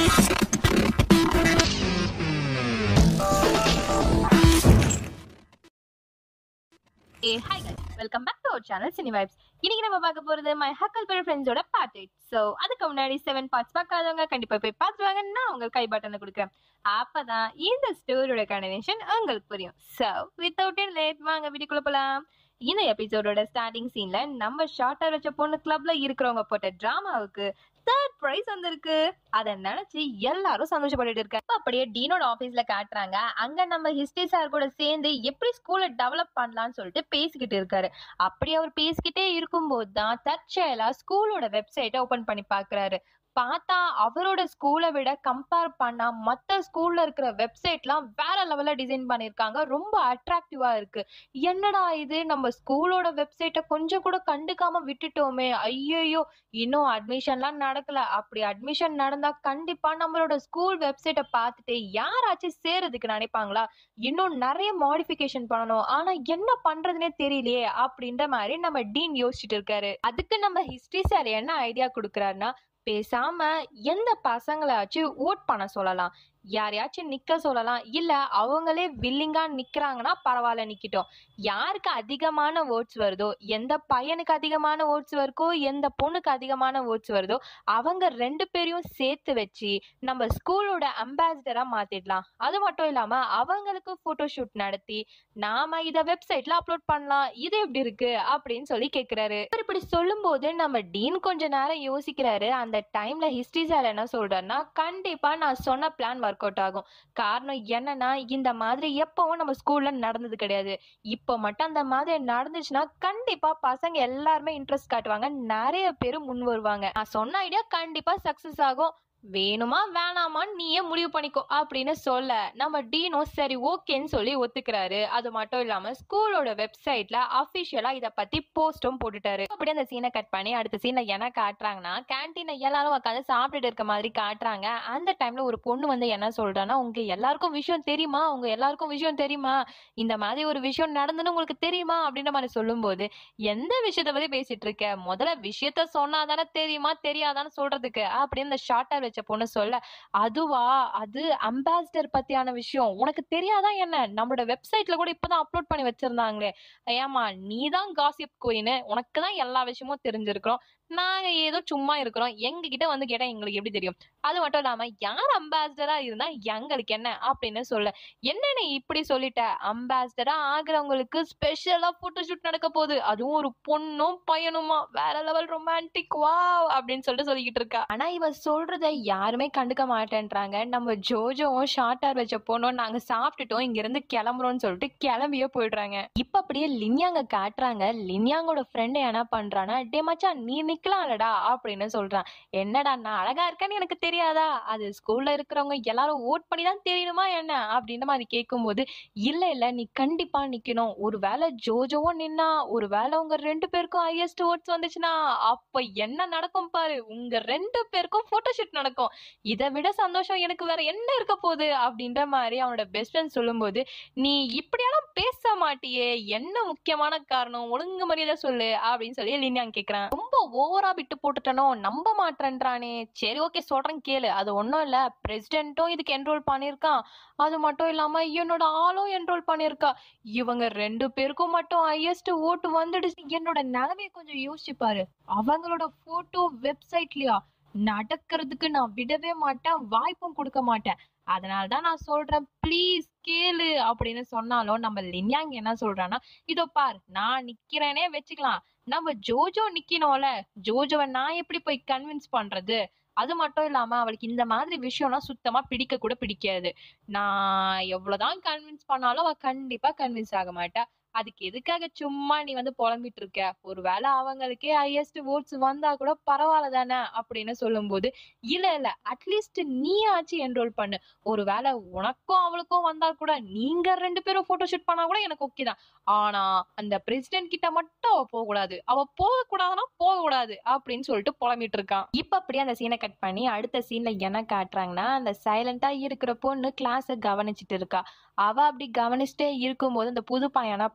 A hi guys welcome back to our channel cine vibes இன்னைக்கு நம்ம பார்க்க போறது மை ஹக்கல் பெர் ஃப்ரெண்ட்ஸோட பார்ட் எயிட் ஸோ அதுக்கு முன்னாடி செவன் பார்ட்ஸ் பார்க்காதவங்க கண்டிப்பா போய் பார்த்துருவாங்க நான் உங்களுக்கு கை பட்டனை கொடுக்குறேன் அப்பதான் இந்த ஸ்டோரியோட கண்டினியூஷன் உங்களுக்கு புரியும் ஸோ வித்தவுட் இன் லேட் வாங்க வீட்டுக்குள்ள போலாம் இந்த எபிசோடோட ஸ்டார்டிங் சீன்ல நம்ம ஷார்ட்டா வச்ச பொண்ணு கிளப்ல இருக்கிறவங்க போட்ட டிராமாவுக்கு தேர்ட் ப்ரைஸ் வந்திருக்கு அதை நினைச்சு எல்லாரும் சந்தோஷப்பட்டுட்டு இருக்காங்க இப்ப அப்படியே டீனோட ஆபீஸ்ல காட்டுறாங்க அங்க நம்ம ஹிஸ்டரி சார் கூட சேர்ந்து எப்படி ஸ்கூலை டெவலப் பண்ணலாம்னு சொல்லிட்டு பேசிக்கிட்டு இருக்காரு அப்படி அவர் பேசிக்கிட்டே இருக்கும்போது தான் தற்செயலா ஸ்கூலோட வெப்சைட்டை ஓபன் பண்ணி பாக்குறாரு பார்த்தா அவரோட ஸ்கூலை விட கம்பேர் பண்ணா மத்த ஸ்கூல்ல இருக்கிற வெப்சைட்லாம் வேற லெவல்ல டிசைன் பண்ணிருக்காங்க ரொம்ப அட்ராக்டிவா இருக்கு என்னடா இது நம்ம ஸ்கூலோட வெப்சைட்டை கொஞ்சம் கூட கண்டுக்காம விட்டுட்டோமே ஐயோ இன்னும் அட்மிஷன்லாம் நடக்கல அப்படி அட்மிஷன் நடந்தா கண்டிப்பா நம்மளோட ஸ்கூல் வெப்சைட்டை பார்த்துட்டு யாராச்சும் சேரதுக்கு நினைப்பாங்களா இன்னும் நிறைய மாடிஃபிகேஷன் பண்ணணும் ஆனா என்ன பண்றதுனே தெரியலையே அப்படின்ற மாதிரி நம்ம டீன் யோசிச்சுட்டு இருக்காரு அதுக்கு நம்ம ஹிஸ்டரி சார் என்ன ஐடியா கொடுக்குறாருன்னா பேசாம எந்த பசங்களாச்சும் ஓட் பண்ண சொல்லலாம் யாரையாச்சும் நிக்க சொல்லலாம் இல்ல அவங்களே வில்லிங்கா நிக்கிறாங்கன்னா பரவாயில்ல நிக்கட்டும் யாருக்கு அதிகமான ஓட்ஸ் வருதோ எந்த பையனுக்கு அதிகமான ஓட்ஸ் வருதோ எந்த பொண்ணுக்கு அதிகமான ஓட்ஸ் வருதோ அவங்க ரெண்டு பேரையும் சேர்த்து வச்சு நம்ம ஸ்கூலோட அம்பாசிடரா மாத்திடலாம் அது மட்டும் இல்லாம அவங்களுக்கு போட்டோ ஷூட் நடத்தி நாம இத வெப்சைட்ல அப்லோட் பண்ணலாம் இது எப்படி இருக்கு அப்படின்னு சொல்லி கேக்குறாரு இவர் இப்படி சொல்லும்போது நம்ம டீன் கொஞ்ச நேரம் யோசிக்கிறாரு அந்த டைம்ல ஹிஸ்டரி சார் என்ன சொல்றாருன்னா கண்டிப்பா நான் சொன்ன பிளான் ஒர்க் அவுட் ஆகும் காரணம் என்னன்னா இந்த மாதிரி எப்பவும் நம்ம ஸ்கூல்ல நடந்தது கிடையாது இப்போ மட்டும் அந்த மாதிரி நடந்துச்சுன்னா கண்டிப்பா பசங்க எல்லாருமே இன்ட்ரெஸ்ட் காட்டுவாங்க நிறைய பேர் முன் வருவாங்க நான் சொன்ன ஐடியா கண்டிப்பா சக்சஸ் ஆகும் வேணுமா வேணாமான்னு நீயே முடிவு பண்ணிக்கோ அப்படின்னு சொல்ல நம்ம டீனோ சரி ஓகேன்னு சொல்லி ஒத்துக்கிறாரு அது மட்டும் இல்லாம ஸ்கூலோட வெப்சைட்ல அபிஷியலா இத பத்தி போஸ்டும் போட்டுட்டாரு அப்படி அந்த சீனை கட் பண்ணி அடுத்த சீன்ல என்ன காட்டுறாங்கன்னா கேன்டீன்ல எல்லாரும் உட்காந்து சாப்பிட்டுட்டு இருக்க மாதிரி காட்டுறாங்க அந்த டைம்ல ஒரு பொண்ணு வந்து என்ன சொல்றான்னா உங்க எல்லாருக்கும் விஷயம் தெரியுமா உங்க எல்லாருக்கும் விஷயம் தெரியுமா இந்த மாதிரி ஒரு விஷயம் நடந்துன்னு உங்களுக்கு தெரியுமா அப்படின்ற மாதிரி சொல்லும்போது எந்த விஷயத்த பத்தி பேசிட்டு இருக்க முதல்ல விஷயத்த சொன்னாதானே தெரியுமா தெரியாதான்னு சொல்றதுக்கு அப்படின்னு இந்த ஷார்ட்டா வச்ச பொண்ணு சொல்ல அதுவா அது அம்பாசிடர் பத்தியான விஷயம் உனக்கு தெரியாதா என்ன நம்மளோட வெப்சைட்ல கூட இப்பதான் அப்லோட் பண்ணி வச்சிருந்தாங்களே ஏமா நீ தான் காசிப் குயின் உனக்கு தான் எல்லா விஷயமும் தெரிஞ்சிருக்கிறோம் நாங்க ஏதோ சும்மா இருக்கிறோம் எங்க கிட்ட வந்து கேட்டா எங்களுக்கு எப்படி தெரியும் அது மட்டும் இல்லாம யார் அம்பாசிடரா இருந்தா எங்களுக்கு என்ன அப்படின்னு சொல்ல என்ன நீ இப்படி சொல்லிட்ட அம்பாசிடரா ஆகுறவங்களுக்கு ஸ்பெஷலா போட்டோ ஷூட் நடக்க போகுது அதுவும் ஒரு பொண்ணும் பையனுமா வேற லெவல் ரொமான்டிக் வா அப்படின்னு சொல்லிட்டு சொல்லிக்கிட்டு இருக்கா ஆனா இவ சொல்றத யாருமே கண்டுக்க மாட்டேன்றாங்க நம்ம ஜோஜோவும் ஷார்ட்டார் வச்ச போனோம் நாங்க சாப்பிட்டுட்டோம் இங்க இருந்து கிளம்புறோம்னு சொல்லிட்டு கிளம்பியே போயிடுறாங்க இப்ப அப்படியே லின்யாங்க காட்டுறாங்க லின்யாங்கோட ஃப்ரெண்ட் என்ன பண்றானா டே மச்சான் நீ நிக்கலாம்லடா அப்படின்னு சொல்றான் என்னடா நான் அழகா இருக்கேன்னு எனக்கு தெரியாதா அது ஸ்கூல்ல இருக்கிறவங்க எல்லாரும் ஓட் பண்ணி தான் தெரியணுமா என்ன அப்படின்ற மாதிரி கேட்கும்போது இல்ல இல்ல நீ கண்டிப்பா நிக்கணும் ஒரு வேளை ஜோஜோவும் நின்னா ஒரு வேளை உங்க ரெண்டு பேருக்கும் ஹையஸ்ட் ஓட்ஸ் வந்துச்சுன்னா அப்ப என்ன நடக்கும் பாரு உங்க ரெண்டு பேருக்கும் போட்டோஷூட் நடக்கும் இதை விட சந்தோஷம் எனக்கு வேற என்ன இருக்க போகுது அப்படின்ற மாதிரி அவனோட பெஸ்ட் ஃப்ரெண்ட் சொல்லும்போது நீ இப்படியெல்லாம் பேச மாட்டியே என்ன முக்கியமான காரணம் ஒழுங்கு மரியாதை சொல்லு அப்படின்னு சொல்லி லின்யாங் கேக்குறான் ரொம்ப ஓவரா விட்டு போட்டுட்டனோ நம்ப மாட்டேன்றானே சரி ஓகே சொல்றேன் கேளு அது ஒன்றும் இல்ல பிரசிடென்ட்டும் இதுக்கு என்ரோல் பண்ணியிருக்கான் அது மட்டும் இல்லாம என்னோட ஆளும் என்ரோல் பண்ணியிருக்கா இவங்க ரெண்டு பேருக்கும் மட்டும் ஹையஸ்ட் ஓட்டு வந்துடுச்சு என்னோட நிலைமைய கொஞ்சம் யோசிச்சு பாரு அவங்களோட போட்டோ வெப்சைட்லயா நடக்கிறதுக்கு நான் விடவே மாட்டேன் வாய்ப்பும் கொடுக்க மாட்டேன் அதனால தான் நான் சொல்றேன் ப்ளீஸ் கேளு அப்படின்னு சொன்னாலும் நம்ம லின்யாங் என்ன சொல்றான்னா இதோ பார் நான் நிக்கிறேனே வச்சுக்கலாம் நம்ம ஜோஜோ நிக்கணும்ல ஜோஜோவை நான் எப்படி போய் கன்வின்ஸ் பண்றது அது மட்டும் இல்லாம அவளுக்கு இந்த மாதிரி விஷயம்லாம் சுத்தமா பிடிக்க கூட பிடிக்காது நான் எவ்வளவுதான் கன்வின்ஸ் பண்ணாலும் அவ கண்டிப்பா கன்வின்ஸ் ஆக மாட்டா அதுக்கு எதுக்காக சும்மா நீ வந்து புலம்பிட்டு இருக்க ஒருவேளை அவங்களுக்கே ஹையஸ்ட் ஓட்ஸ் வந்தா கூட பரவாயில்ல தானே அப்படின்னு சொல்லும்போது இல்ல இல்ல அட்லீஸ்ட் நீ ஆச்சு என்ரோல் பண்ணு ஒருவேளை உனக்கும் அவளுக்கும் வந்தா கூட நீங்க ரெண்டு பேரும் போட்டோ ஷூட் பண்ணா கூட எனக்கு ஓகே தான் ஆனா அந்த பிரசிடென்ட் கிட்ட மட்டும் அவ போக கூடாது அவ போக கூடாதுன்னா போக கூடாது அப்படின்னு சொல்லிட்டு புலம்பிட்டு இருக்கான் இப்ப அப்படியே அந்த சீனை கட் பண்ணி அடுத்த சீன்ல என்ன காட்டுறாங்கன்னா அந்த சைலண்டா இருக்கிற பொண்ணு கிளாஸ கவனிச்சிட்டு இருக்கா அவ அப்படி கவனிச்சுட்டே இருக்கும்போது அந்த புது பையன் என்ன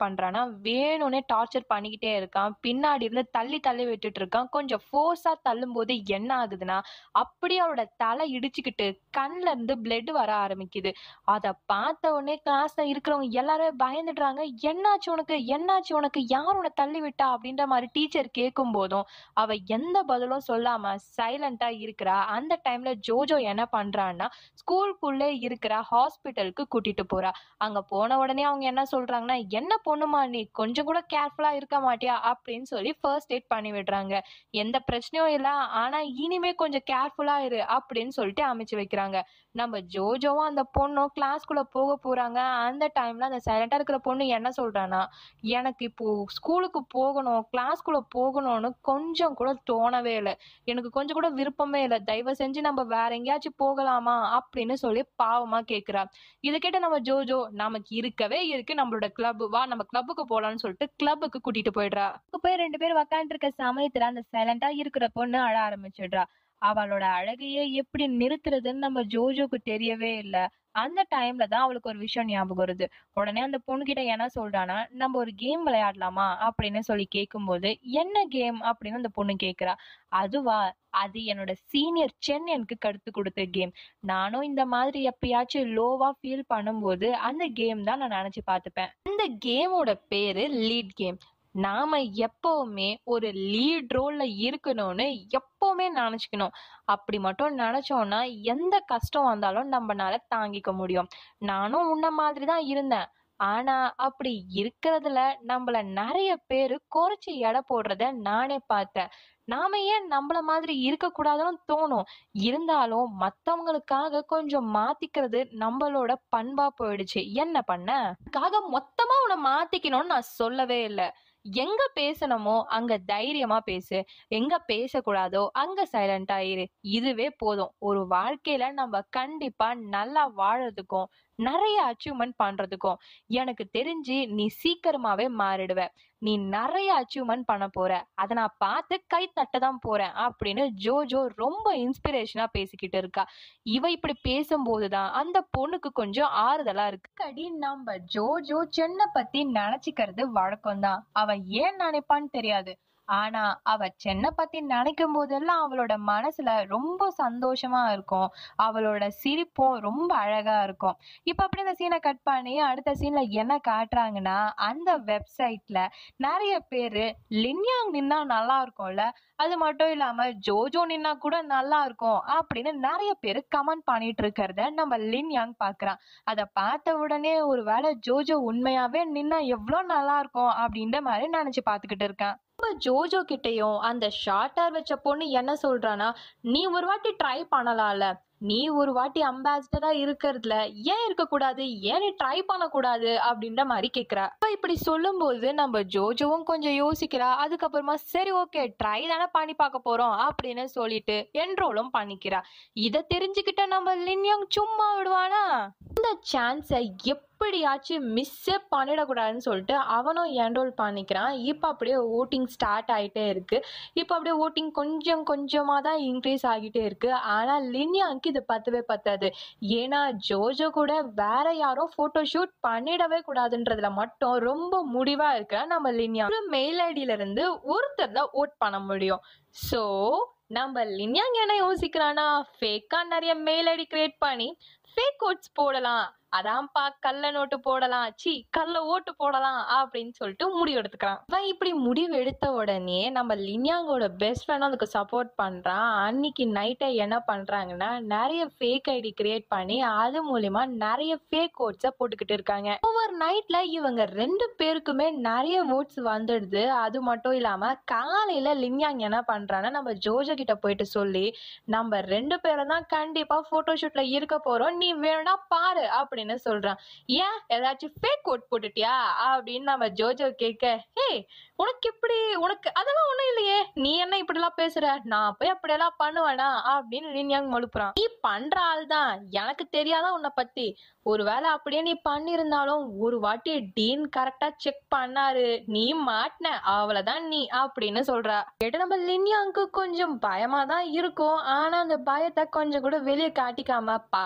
பண்றான்னா வேணும்னே டார்ச்சர் பண்ணிக்கிட்டே இருக்கான் பின்னாடி இருந்து தள்ளி தள்ளி விட்டுட்டு இருக்கான் கொஞ்சம் ஃபோர்ஸா தள்ளும் போது என்ன ஆகுதுன்னா அப்படியே அவளோட தலை இடிச்சுக்கிட்டு கண்ணுல இருந்து பிளட் வர ஆரம்பிக்குது அத பார்த்த உடனே கிளாஸ்ல இருக்கிறவங்க எல்லாருமே பயந்துடுறாங்க என்னாச்சு உனக்கு என்னாச்சு உனக்கு யார் உன்னை தள்ளி விட்டா அப்படின்ற மாதிரி டீச்சர் கேட்கும் போதும் அவ எந்த பதிலும் சொல்லாம சைலண்டா இருக்கிறா அந்த டைம்ல ஜோஜோ என்ன பண்றான்னா ஸ்கூலுக்குள்ளே இருக்கிற ஹாஸ்பிட்டலுக்கு கூட்டிட்டு போறா அங்க போன உடனே அவங்க என்ன சொல்றாங்கன்னா என்ன பொண்ணுமா நீ கொஞ்சம் கூட கேர்ஃபுல்லா இருக்க மாட்டியா அப்படின்னு சொல்லி ஃபர்ஸ்ட் எய்ட் பண்ணி விடுறாங்க எந்த பிரச்சனையும் இல்ல ஆனா இனிமே கொஞ்சம் கேர்ஃபுல்லா இரு அப்படின்னு சொல்லிட்டு அமைச்சு வைக்கிறாங்க நம்ம ஜோஜோவும் அந்த பொண்ணும் கிளாஸ்க்குள்ள போக போறாங்க அந்த டைம்ல அந்த சைலண்டா இருக்கிற பொண்ணு என்ன சொல்றானா எனக்கு இப்போ ஸ்கூலுக்கு போகணும் கிளாஸ்க்குள்ள போகணும்னு கொஞ்சம் கூட தோணவே இல்லை எனக்கு கொஞ்சம் கூட விருப்பமே இல்லை தயவு செஞ்சு நம்ம வேற எங்கேயாச்சும் போகலாமா அப்படின்னு சொல்லி பாவமா கேக்குறா இதை கேட்ட நம்ம ஜோஜோ நமக்கு இருக்கவே இருக்கு நம்மளோட கிளப் வா நம்ம கிளப்புக்கு போலாம்னு சொல்லிட்டு கிளப்புக்கு கூட்டிட்டு போயிடுறா அங்க போய் ரெண்டு பேரும் உக்காந்துட்டு இருக்க சமயத்துல அந்த சைலண்டா இருக்கிற பொண்ணு அழ ஆரம்பிச்சிடுறா அவளோட அழகையே எப்படி நிறுத்துறதுன்னு நம்ம ஜோஜோக்கு தெரியவே இல்லை அந்த டைம்ல தான் அவளுக்கு ஒரு விஷயம் ஞாபகம் வருது உடனே அந்த பொண்ணு கிட்ட என்ன சொல்றானா நம்ம ஒரு கேம் விளையாடலாமா அப்படின்னு சொல்லி கேட்கும்போது என்ன கேம் அப்படின்னு அந்த பொண்ணு கேக்குறா அதுவா அது என்னோட சீனியர் சென் எனக்கு கருத்து கொடுத்த கேம் நானும் இந்த மாதிரி எப்பயாச்சும் லோவா ஃபீல் பண்ணும்போது அந்த கேம் தான் நான் நினைச்சு பார்த்துப்பேன் அந்த கேமோட பேரு லீட் கேம் நாம எப்பவுமே ஒரு லீட் ரோல்ல இருக்கணும்னு எப்பவுமே நினைச்சுக்கணும் அப்படி மட்டும் நினைச்சோம்னா எந்த கஷ்டம் வந்தாலும் நம்மனால தாங்கிக்க முடியும் நானும் உன்ன மாதிரி தான் இருந்தேன் ஆனா அப்படி இருக்கிறதுல நம்மள நிறைய பேரு குறைச்சி எடை போடுறத நானே பார்த்தேன் நாம ஏன் நம்மள மாதிரி இருக்கக்கூடாதுன்னு தோணும் இருந்தாலும் மத்தவங்களுக்காக கொஞ்சம் மாத்திக்கிறது நம்மளோட பண்பா போயிடுச்சு என்ன பண்ண அதுக்காக மொத்தமா உன்னை மாத்திக்கணும்னு நான் சொல்லவே இல்லை எங்க பேசணுமோ அங்க தைரியமா பேசு எங்க பேசக்கூடாதோ அங்க சைலண்டா இரு இதுவே போதும் ஒரு வாழ்க்கையில நம்ம கண்டிப்பா நல்லா வாழறதுக்கும் நிறைய அச்சீவ்மெண்ட் பண்றதுக்கும் எனக்கு தெரிஞ்சு நீ சீக்கிரமாவே மாறிடுவ நீ நிறைய அச்சீவ்மெண்ட் பண்ண போற அதை நான் பார்த்து கை தட்ட தான் போறேன் அப்படின்னு ஜோஜோ ரொம்ப இன்ஸ்பிரேஷனா பேசிக்கிட்டு இருக்கா இவ இப்படி பேசும்போதுதான் அந்த பொண்ணுக்கு கொஞ்சம் ஆறுதலா இருக்கு அடி நம்ம ஜோஜோ சென்னை பத்தி நினைச்சுக்கிறது வழக்கம்தான் அவ ஏன் நினைப்பான்னு தெரியாது ஆனா அவ சென்னை பத்தி நினைக்கும் போதெல்லாம் அவளோட மனசுல ரொம்ப சந்தோஷமா இருக்கும் அவளோட சிரிப்பும் ரொம்ப அழகா இருக்கும் இப்ப அப்படி இந்த சீனை கட் பண்ணி அடுத்த சீன்ல என்ன காட்டுறாங்கன்னா அந்த வெப்சைட்ல நிறைய பேரு லின்யாங் நின்னா நல்லா இருக்கும்ல அது மட்டும் இல்லாம ஜோஜோ நின்னா கூட நல்லா இருக்கும் அப்படின்னு நிறைய பேர் கமெண்ட் பண்ணிட்டு இருக்கிறத நம்ம லின்யாங் பாக்குறான் அதை பார்த்த உடனே ஒரு வேளை ஜோஜோ உண்மையாவே நின்னா எவ்வளவு நல்லா இருக்கும் அப்படின்ற மாதிரி நினைச்சு பார்த்துக்கிட்டு இருக்கேன் நம்ம ஜோஜோ கிட்டயும் அந்த ஷார்ட்டர் வச்ச பொண்ணு என்ன சொல்றானா நீ ஒரு வாட்டி ட்ரை பண்ணலாம்ல நீ ஒரு வாட்டி அம்பாசிடரா இருக்கிறதுல ஏன் இருக்கக்கூடாது ஏன் நீ ட்ரை பண்ணக்கூடாது அப்படின்ற மாதிரி கேக்குறா அப்ப இப்படி சொல்லும்போது நம்ம ஜோஜோவும் கொஞ்சம் யோசிக்கிறா அதுக்கப்புறமா சரி ஓகே ட்ரை தானே பண்ணி பார்க்க போறோம் அப்படின்னு சொல்லிட்டு என்ரோலும் பண்ணிக்கிறா இதை தெரிஞ்சுக்கிட்ட நம்ம லின்யாங் சும்மா விடுவானா இந்த சான்ஸை எப்படியாச்சும் மிஸ்ஸே பண்ணிடக்கூடாதுன்னு சொல்லிட்டு அவனும் என்ரோல் பண்ணிக்கிறான் இப்போ அப்படியே ஓட்டிங் ஸ்டார்ட் ஆகிட்டே இருக்கு இப்போ அப்படியே ஓட்டிங் கொஞ்சம் கொஞ்சமாக தான் இன்க்ரீஸ் ஆகிட்டே இருக்கு ஆனால் லின்யாங்க்கு இது பத்தவே பத்தாது ஏன்னா ஜோஜோ கூட வேற யாரும் ஃபோட்டோ ஷூட் பண்ணிடவே கூடாதுன்றதுல மட்டும் ரொம்ப முடிவாக இருக்கிறா நம்ம லின்யா ஒரு மெயில் ஐடியில இருந்து ஒருத்தர் தான் ஓட் பண்ண முடியும் ஸோ நம்ம லின்யாங் என்ன யோசிக்கிறானா ஃபேக்கா நிறைய மெயில் ஐடி கிரியேட் பண்ணி ஃபேக் ஓட்ஸ் போடலாம் அதான்ப்பா கள்ள நோட்டு போடலாம் சி கள்ள ஓட்டு போடலாம் அப்படின்னு சொல்லிட்டு முடிவு எடுத்துக்கிறான் அவன் இப்படி முடிவு எடுத்த உடனே நம்ம லின்யாங்கோட பெஸ்ட் ஃப்ரெண்ட் அதுக்கு சப்போர்ட் பண்றான் அன்னைக்கு நைட்டை என்ன பண்றாங்கன்னா நிறைய ஃபேக் ஐடி கிரியேட் பண்ணி அது மூலியமா நிறைய ஃபேக் ஓட்ஸை போட்டுக்கிட்டு இருக்காங்க ஓவர் நைட்ல இவங்க ரெண்டு பேருக்குமே நிறைய ஓட்ஸ் வந்துடுது அது மட்டும் இல்லாம காலையில லின்யாங் என்ன பண்றான்னா நம்ம ஜோஜோ கிட்ட போயிட்டு சொல்லி நம்ம ரெண்டு பேரும் தான் கண்டிப்பா போட்டோ ஷூட்ல இருக்க போறோம் நீ வேணும்னா பாரு அப்படின்னு சொல்றான் ஏன் ஏதாச்சும் ஃபேக் கோட் போட்டுட்டியா அப்படின்னு நம்ம ஜோஜோ கேட்க ஹே உனக்கு எப்படி உனக்கு அதெல்லாம் ஒண்ணும் இல்லையே நீ என்ன இப்படிலாம் பேசுற நான் போய் அப்படியெல்லாம் பண்ணுவேனா அப்படின்னு லின்யாங் மழுப்புறான் நீ பண்ற ஆள் தான் எனக்கு தெரியாதா உன்னை பத்தி ஒருவேளை அப்படியே நீ பண்ணியிருந்தாலும் ஒரு வாட்டி டீன் கரெக்டா செக் பண்ணாரு நீ மாட்டின அவ்வளவுதான் நீ அப்படின்னு சொல்றா கேட்டு நம்ம லின்யாங்க்கு கொஞ்சம் பயமா தான் இருக்கும் ஆனா அந்த பயத்தை கொஞ்சம் கூட வெளியே காட்டிக்காம பாத்துக்கலாம்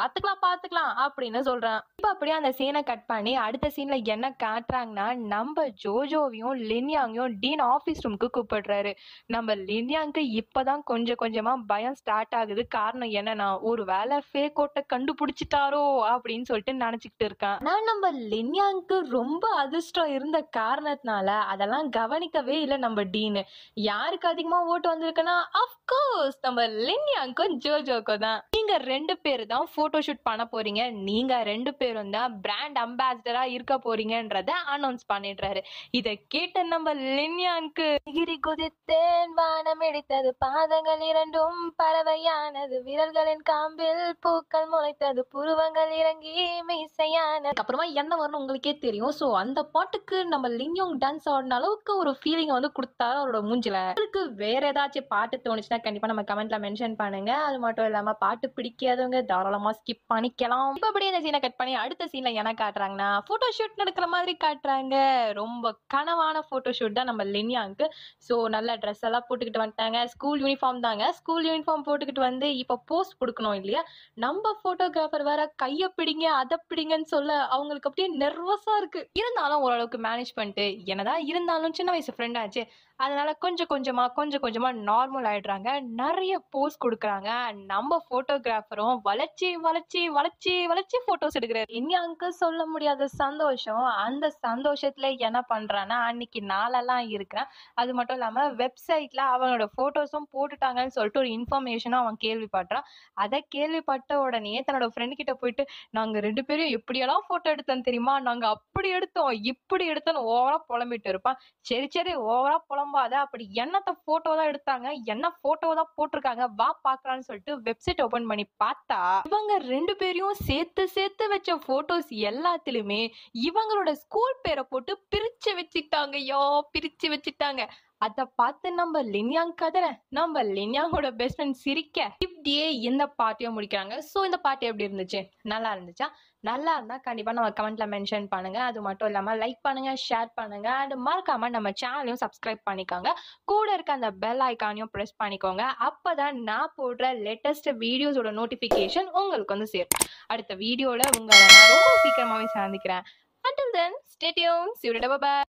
பாத்துக்கலாம் அப்படின்னு சொல்றான் இப்ப அப்படியே அந்த சீனை கட் பண்ணி அடுத்த சீன்ல என்ன காட்டுறாங்கன்னா நம்ம ஜோஜோவையும் லின்யாங்கையும் டீன் ஆபீஸ் ரூமுக்கு கூப்பிடுறாரு நம்ம லின்யாங்க்கு இப்பதான் கொஞ்சம் கொஞ்சமா பயம் ஸ்டார்ட் ஆகுது காரணம் என்னன்னா ஒரு வேலை ஃபேக் ஓட்ட கண்டுபிடிச்சிட்டாரோ அப்படின்னு சொல்லிட்டு நினைச்சுக்கிட்டு இருக்கான் நான் நம்ம லின்யாங்க்கு ரொம்ப அதிர்ஷ்டம் இருந்த காரணத்தினால அதெல்லாம் கவனிக்கவே இல்லை நம்ம டீனு யாருக்கு அதிகமா ஓட்டு வந்திருக்குன்னா அஃப்கோர்ஸ் நம்ம லின்யாங்க்கும் ஜோஜோக்கும் தான் நீங்க ரெண்டு பேர் தான் போட்டோ ஷூட் பண்ண போறீங்க நீங்க ரெண்டு பேரும் தான் பிராண்ட் அம்பாசிடரா இருக்க போறீங்கன்றத அனௌன்ஸ் பண்ணிடுறாரு இத கேட்ட நம்ம லின்யானுக்கு எகிரி குதித்தேன் வானம் இடித்தது பாதங்கள் இரண்டும் பறவையானது விரல்களின் காம்பில் பூக்கள் முளைத்தது புருவங்கள் இறங்கி மீசையானது அப்புறமா என்ன வரணும் உங்களுக்கே தெரியும் ஸோ அந்த பாட்டுக்கு நம்ம லின்யோங் டான்ஸ் ஆடின அளவுக்கு ஒரு ஃபீலிங் வந்து கொடுத்தாரு அவரோட மூஞ்சில உங்களுக்கு வேற ஏதாச்சும் பாட்டு தோணுச்சுன்னா கண்டிப்பா நம்ம கமெண்ட்ல மென்ஷன் பண்ணுங்க அது மட்டும் இல்லாம பாட்டு பிடிக்காதவங்க தாராளமா ஸ்கிப் பண்ணிக்கலாம் இப்ப அப்படியே இந்த சீனை கட் பண்ணி அடுத்த சீன்ல என்ன காட்டுறாங்கன்னா போட்டோ ஷூட் நடக்கிற மாதிரி காட்டுறாங்க ரொம்ப கனவான போட்டோ ஷூட் தான் நம்ம லின்யாங்க்கு ஸோ நல்ல ட்ரெஸ் எல்லாம் போட்டுக்கிட்டு வந்துட்டாங்க ஸ்கூல் யூனிஃபார்ம் தாங்க ஸ்கூல் யூனிஃபார்ம் போட்டுக்கிட்டு வந்து இப்போ போஸ்ட் கொடுக்கணும் இல்லையா நம்ம போட்டோகிராஃபர் வேற கையை பிடிங்க அதை பிடிங்கன்னு சொல்ல அவங்களுக்கு அப்படியே நர்வஸா இருக்கு இருந்தாலும் ஓரளவுக்கு மேனேஜ் பண்ணிட்டு என்னதான் இருந்தாலும் சின்ன வயசு ஃப்ரெண்ட் ஆச்சு அதனால கொஞ்சம் கொஞ்சமா கொஞ்சம் கொஞ்சமா நார்மல் ஆயிடுறாங்க நிறைய போஸ் கொடுக்குறாங்க நம்ம போட்டோகிராஃபரும் வளைச்சி வளைச்சி வளைச்சி வளைச்சி போட்டோஸ் எடுக்கிறாரு இனி அங்க சொல்ல முடியாத சந்தோஷம் அந்த சந்தோஷத்துல என்ன பண்றான்னா அன்னைக்கு நாளெல்லாம் இருக்கிறேன் அது மட்டும் இல்லாம வெப்சைட்ல அவனோட போட்டோஸும் போட்டுட்டாங்கன்னு சொல்லிட்டு ஒரு இன்ஃபர்மேஷனும் அவன் கேள்விப்பட்டான் அதை கேள்விப்பட்ட உடனே தன்னோட ஃப்ரெண்டு கிட்ட போயிட்டு நாங்க ரெண்டு பேரும் எப்படியெல்லாம் போட்டோ எடுத்தோம் தெரியுமா நாங்க அப்படி எடுத்தோம் இப்படி எடுத்தோம்னு ஓவரா புலம்பிட்டு இருப்பான் சரி சரி ஓவரா புலம்பாத அப்படி என்னத்த போட்டோ தான் எடுத்தாங்க என்ன போட்டோ தான் போட்டிருக்காங்க வா பாக்கலாம்னு சொல்லிட்டு வெப்சைட் ஓபன் பண்ணி பார்த்தா இவங்க ரெண்டு பேரையும் சேர்த்து சேர்த்து வச்ச போட்டோஸ் எல்லாத்துலயுமே இவங்களோட ஸ்கூல் பேரை போட்டு பிரிச்சு வச்சுட்டாங்க யோ பிரிச்சு வச்சுட்டாங்க அத பார்த்து நம்ம லின்யாங் கதற நம்ம லின்யாங்கோட பெஸ்ட் ஃப்ரெண்ட் சிரிக்க இப்படியே இந்த பாட்டையும் முடிக்கிறாங்க ஸோ இந்த பாட்டு எப்படி இருந்துச்சு நல்லா இருந்துச்சா நல்லா இருந்தா கண்டிப்பா நம்ம கமெண்ட்ல மென்ஷன் பண்ணுங்க அது மட்டும் இல்லாம லைக் பண்ணுங்க ஷேர் பண்ணுங்க அண்ட் மறக்காம நம்ம சேனலையும் சப்ஸ்கிரைப் பண்ணிக்கோங்க கூட இருக்க அந்த பெல் ஐக்கானையும் ப்ரெஸ் பண்ணிக்கோங்க அப்பதான் நான் போடுற லேட்டஸ்ட் வீடியோஸோட நோட்டிபிகேஷன் உங்களுக்கு வந்து சேரும் அடுத்த வீடியோல உங்களை நான் ரொம்ப சீக்கிரமாவே சந்திக்கிறேன் until then stay tuned see you later bye bye